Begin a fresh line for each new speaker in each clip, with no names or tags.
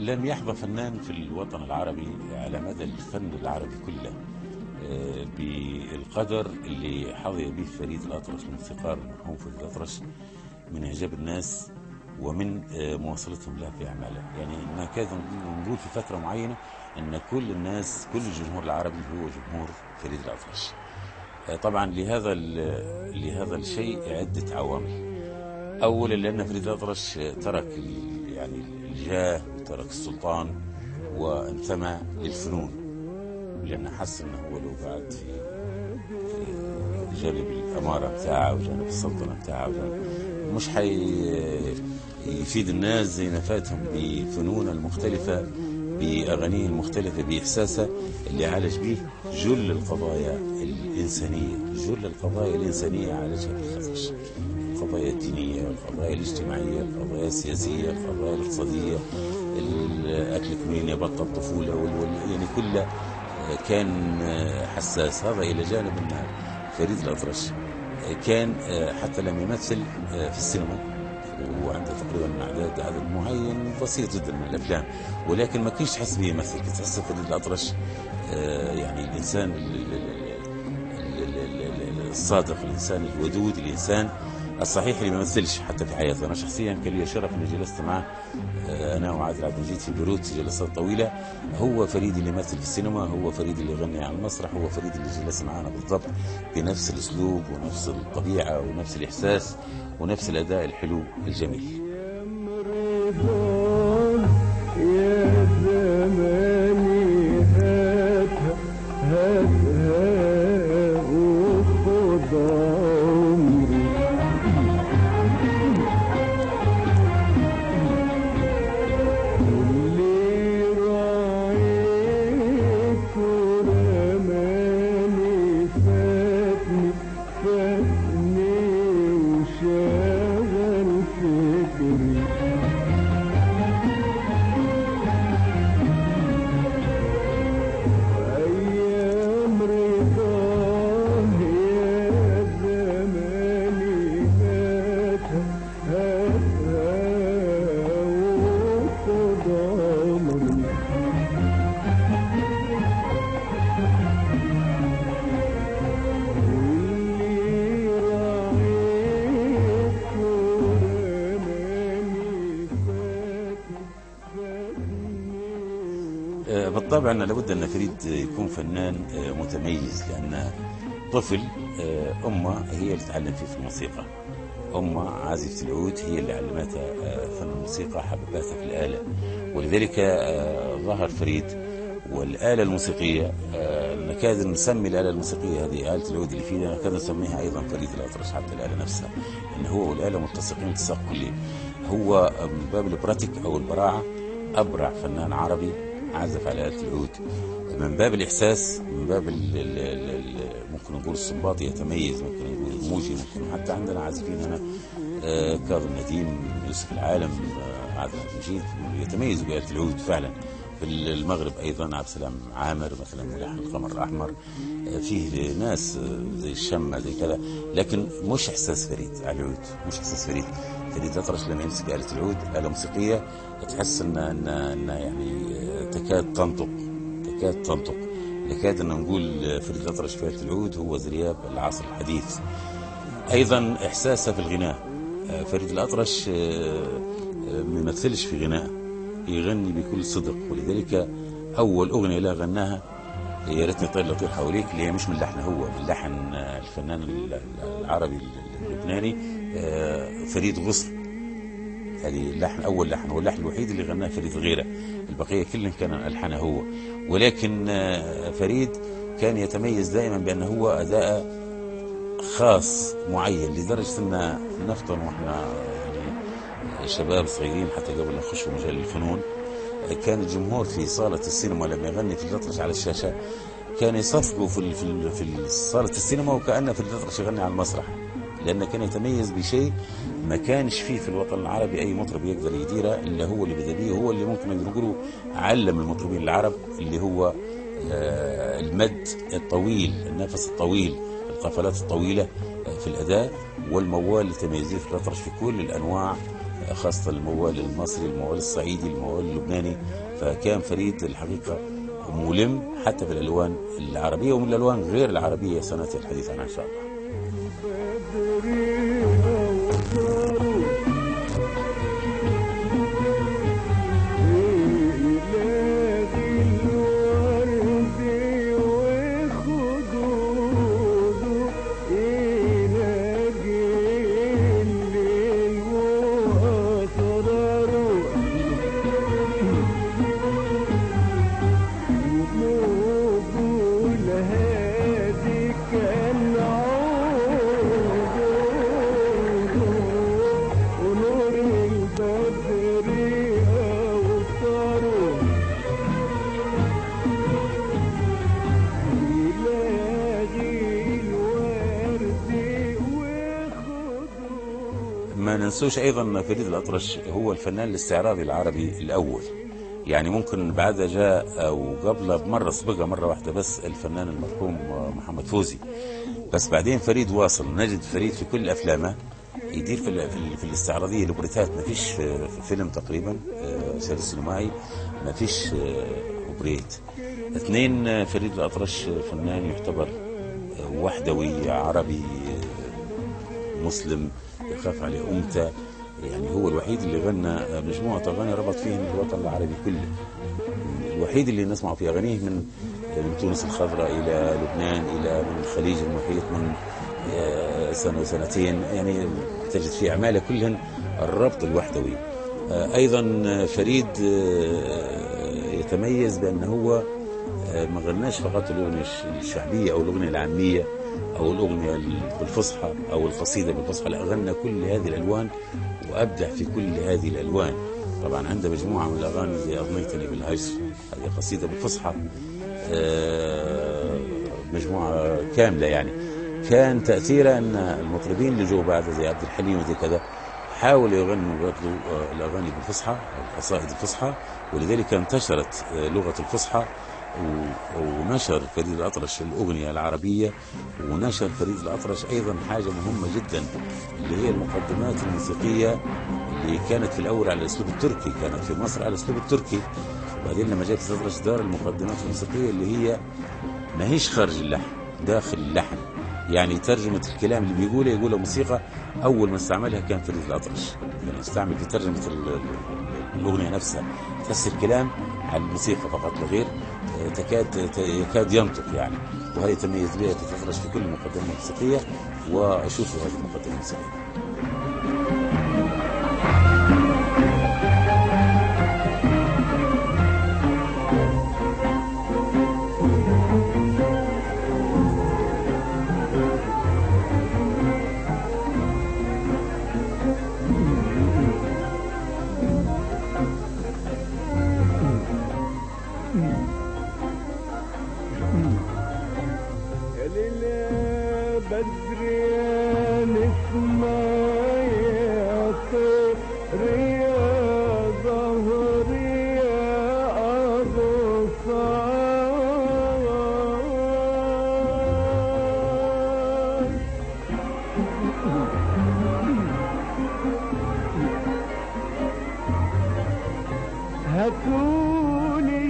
لم يحظى فنان في الوطن العربي على مدى الفن العربي كله آه، بالقدر اللي حظي به فريد الأطرش الموسيقار المرحوم فريد الأطرش من إعجاب الناس ومن آه، مواصلتهم له في أعماله يعني نكاد نقول في فترة معينة أن كل الناس كل الجمهور العربي هو جمهور فريد الأطرش آه، طبعا لهذا ال- لهذا الشيء عدة عوامل أولا لأن فريد الأطرش ترك ال- يعني الجاه وترك السلطان وانتمى للفنون لأنه حس أنه هو لو قاعد في في جانب الأمارة بتاعه وجانب السلطنة بتاعه وجانب مش حي يفيد الناس زي ما فاتهم بفنونه المختلفة بأغانيه المختلفة بإحساسه اللي عالج به جل القضايا الإنسانية جل القضايا الإنسانية عالجها بالخفش القضايا الدينية القضايا الاجتماعية القضايا السياسية القضايا الاقتصادية الأكل كمين يبطل الطفولة وال- وال- يعني كله كان حساس هذا إلى جانب أن فريد الأطرش كان حتى لم يمثل في السينما وعنده تقريبا اعداد عدد معين بسيط جدا من الافلام ولكن ما كنتش تحس به يمثل كنت تحس فريد الاطرش آه، يعني الانسان ال- ال- ال- ال- ال- ال- الصادق الانسان الودود الانسان الصحيح اللي ما يمثلش حتى في حياته انا شخصيا كان لي شرف اني جلست معه آه، انا وعادل عبد المجيد في بيروت جلسات طويله هو فريد اللي يمثل في السينما هو فريد اللي يغني على المسرح هو فريد اللي جلس معنا بالضبط بنفس الاسلوب ونفس الطبيعه ونفس الاحساس ونفس الاداء الحلو الجميل
يا زماني هاتها هاتها وخد عمري اللي راعيت ورماني فاتني فاتني وشغل فكري أيام رضاه يا زماني هاتها هاتها وخد عمري واللي راعيت ورماني فاتني فاتني
آه، بالطبع أن لابد أن فريد يكون فنان آه، متميز لأن طفل آه، أمه هي اللي تعلم فيه في الموسيقى أمه عازفة العود هي اللي علمتها آه، فن الموسيقى حببتها في الآلة ولذلك آه، ظهر فريد والآلة الموسيقية آه، نكاد نسمي الآلة الموسيقية هذه آلة العود اللي فينا نكاد نسميها أيضا فريد الأطرش حتى الآلة نفسها لأن هو والآلة ملتصقين التصاق كلي هو من باب البراتيك أو البراعة أبرع فنان عربي عزف على آلة العود من باب الإحساس من باب ال ال ال ال ممكن نقول الصنباطي يتميز ممكن نقول الموجي ممكن حتى عندنا عازفين هنا آه، كاظم نديم يوسف العالم آه، عادل عبد المجيد يتميز بآلة العود فعلا في المغرب ايضا عبد السلام عامر مثلا ملحن القمر الاحمر آه، فيه ناس آه، زي الشمه زي كذا لكن مش احساس فريد على العود مش احساس فريد فريد الأطرش لما يمسك آلة العود آلة موسيقية تحس إن إن إن يعني آه، تكاد تنطق تكاد تنطق نكاد أن نقول آه، فريد الأطرش في آلة العود هو زرياب العصر الحديث ايضا احساسه في الغناء آه، فريد الاطرش آه، آه، ما يمثلش في غناء يغني بكل صدق ولذلك اول اغنيه له غناها يا ريتني طير لطير حواليك اللي هي مش من لحنه هو من لحن آه، الفنان ال- العربي اللبناني آه، فريد غصن هذه اللحن اول لحن هو اللحن الوحيد اللي غناه فريد غيره البقيه كلهم كان الحنها هو ولكن آه، فريد كان يتميز دائما بانه هو اداء خاص معين لدرجه ان نفطن واحنا يعني شباب صغيرين حتى قبل ما نخش في مجال الفنون كان الجمهور في صاله السينما لما يغني في الأطرش على الشاشه كان يصفقوا في ال- في ال- في صاله السينما وكانه في الأطرش يغني على المسرح لانه كان يتميز بشيء ما كانش فيه في الوطن العربي اي مطرب يقدر يديره الا هو اللي بدا بيه هو اللي ممكن نقولوا علم المطربين العرب اللي هو آه، المد الطويل النفس الطويل القفلات الطويلة آه، في الأداء والموال اللي تميزيه في الأطرش في كل الأنواع خاصة الموال المصري الموال الصعيدي الموال اللبناني فكان فريد الحقيقة ملم حتى بالألوان العربية ومن الألوان غير العربية سنأتي الحديث عنها إن شاء الله
بدري أوصاره يلاقي الورد وخدوده يلاقي الليل وأسراره وموجود هادي كان عوده ونور البدر أوصاره يلاقي الورد وخدوده
ما ننسوش ايضا فريد الاطرش هو الفنان الاستعراضي العربي الاول يعني ممكن بعدها جاء او قبله بمره سبقها مره واحده بس الفنان المرحوم محمد فوزي بس بعدين فريد واصل نجد فريد في كل افلامه يدير في ال- في, ال- في الاستعراضيه الاوبريتات ما فيش في في فيلم تقريبا آه، سير سينمائي ما فيش آه، اوبريت اثنين آه، فريد الاطرش فنان يعتبر آه، وحدوي عربي آه، مسلم يخاف عليه أمته يعني هو الوحيد اللي غنى مجموعة أغاني ربط فيهم الوطن العربي كله الوحيد اللي نسمع في أغانيه من من تونس الخضراء إلى لبنان إلى من الخليج المحيط من آه، سنة وسنتين يعني تجد في أعماله كلهن الربط الوحدوي آه، أيضا فريد آه، يتميز بأنه هو آه، ما غناش فقط الأغنية الش- الشعبية أو الأغنية العامية أو الأغنية بالفصحى أو القصيدة بالفصحى لا غنى كل هذه الألوان وأبدع في كل هذه الألوان طبعا عنده مجموعة من الأغاني زي أغنيتني بالهجر هذه قصيدة بالفصحى آه، مجموعة كاملة يعني كان تأثيره أن المطربين اللي جو بعده زي عبد الحليم وزي كذا حاولوا يغنوا برضو آه، الأغاني بالفصحى القصائد الفصحى ولذلك انتشرت آه، لغة الفصحى و- ونشر فريد الأطرش الأغنية العربية ونشر فريد الأطرش أيضا حاجة مهمة جدا اللي هي المقدمات الموسيقية اللي كانت في الأول على الأسلوب التركي كانت في مصر على الأسلوب التركي وبعدين لما جاء فريد الأطرش دار المقدمات الموسيقية اللي هي ما هيش خارج اللحن داخل اللحن يعني ترجمة الكلام اللي بيقوله يقوله موسيقى أول ما استعملها كان فريد الأطرش يعني استعمل في ترجمة ال- ال- الأغنية نفسها تحس الكلام على الموسيقى فقط لا غير آه، تكاد ت- يكاد ينطق يعني وهذه تميز بها فريد الأطرش في كل مقدمة موسيقية وأشوف هذه المقدمة الموسيقية
يا ليل يا بدر يا نسمة يا طير يا ظهر يا أغصان هاتوني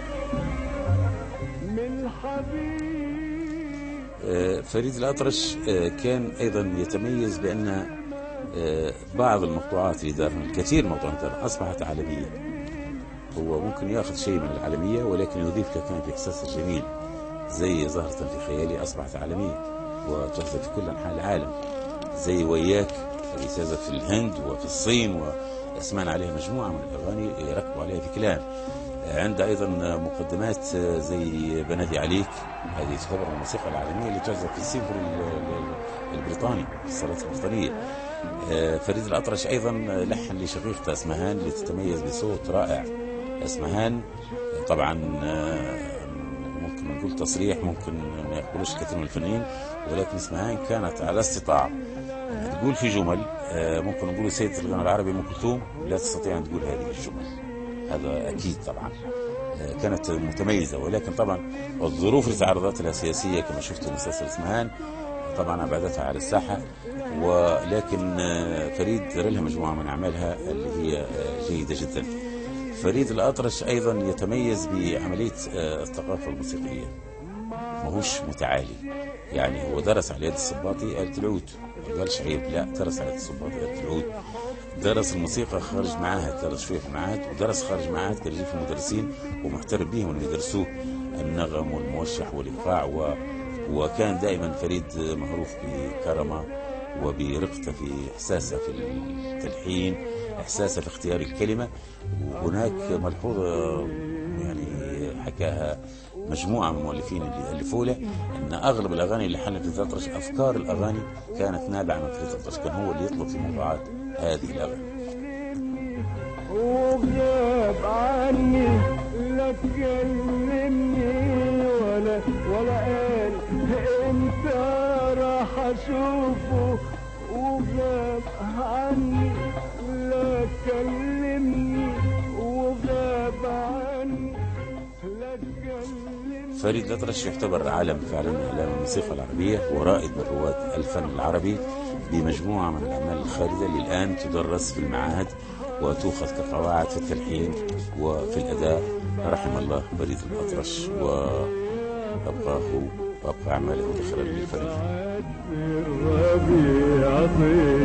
من حبيب
آه، فريد الأطرش آه، كان أيضا يتميز بأن آه، بعض المقطوعات اللي دارها الكثير من المقطوعات اللي دارها أصبحت عالمية هو ممكن ياخذ شيء من العالمية ولكن يضيف لك كان في إحساس الجميل زي زهرة في خيالي أصبحت عالمية وتعزف في كل أنحاء العالم زي وياك اللي تعزف في الهند وفي الصين واسمعنا عليها مجموعة من الأغاني يركبوا عليها في كلام عند أيضا مقدمات زي بنادي عليك هذه تعتبر من الموسيقى العالمية اللي تعزف في السيمفوني ال- ال- البريطاني في الصالات البريطانية آه، فريد الأطرش أيضا لحن لشقيقته اسمهان اللي تتميز بصوت رائع اسمهان طبعا آه، ممكن نقول تصريح ممكن ما يقبلوش كثير من الفنانين ولكن اسمهان كانت على استطاعة تقول في جمل آه، ممكن نقول سيدة الغناء العربي ام كلثوم لا تستطيع ان تقول هذه الجمل هذا اكيد طبعا آه، كانت متميزه ولكن طبعا الظروف اللي تعرضت لها سياسيه كما شفتوا مسلسل اسمهان طبعا أبعدتها عن الساحة ولكن آه، فريد ذر لها مجموعة من أعمالها اللي هي آه، جيدة جدا فريد الأطرش أيضا يتميز بعملية آه، الثقافة الموسيقية ماهوش متعالي يعني هو درس على يد الصباطي آلة العود ما قالش عيب لا درس على يد الصباطي آلة العود درس الموسيقى خارج معاهد درس شوية في معاهد ودرس خارج معاهد كان يجي في مدرسين ومحترف بهم انه يدرسوه النغم والموشح والايقاع و... وكان دائما فريد معروف بكرمه وبرقته في احساسه في التلحين احساسه في اختيار الكلمه وهناك ملحوظه يعني حكاها مجموعه من المؤلفين اللي الفوا له ان اغلب الاغاني اللي حنت الأطرش افكار الاغاني كانت نابعه من فريد الأطرش كان هو اللي يطلب في موضوعات هذه الاغاني
وغاب عني لا كلمني ولا ولا قال امتى راح اشوفه وغاب عني لا كلمني وغاب عني لا كلمني
فريد الأطرش يعتبر عالم فعلا من أعلام الموسيقى العربية ورائد من رواد الفن العربي بمجموعة من الأعمال الخالدة اللي الآن تدرس في المعاهد وتؤخذ كقواعد في التلحين وفي الأداء رحم الله فريد الأطرش وأبقاه وأبقى أعماله ذخرا للفريق
الربيع طير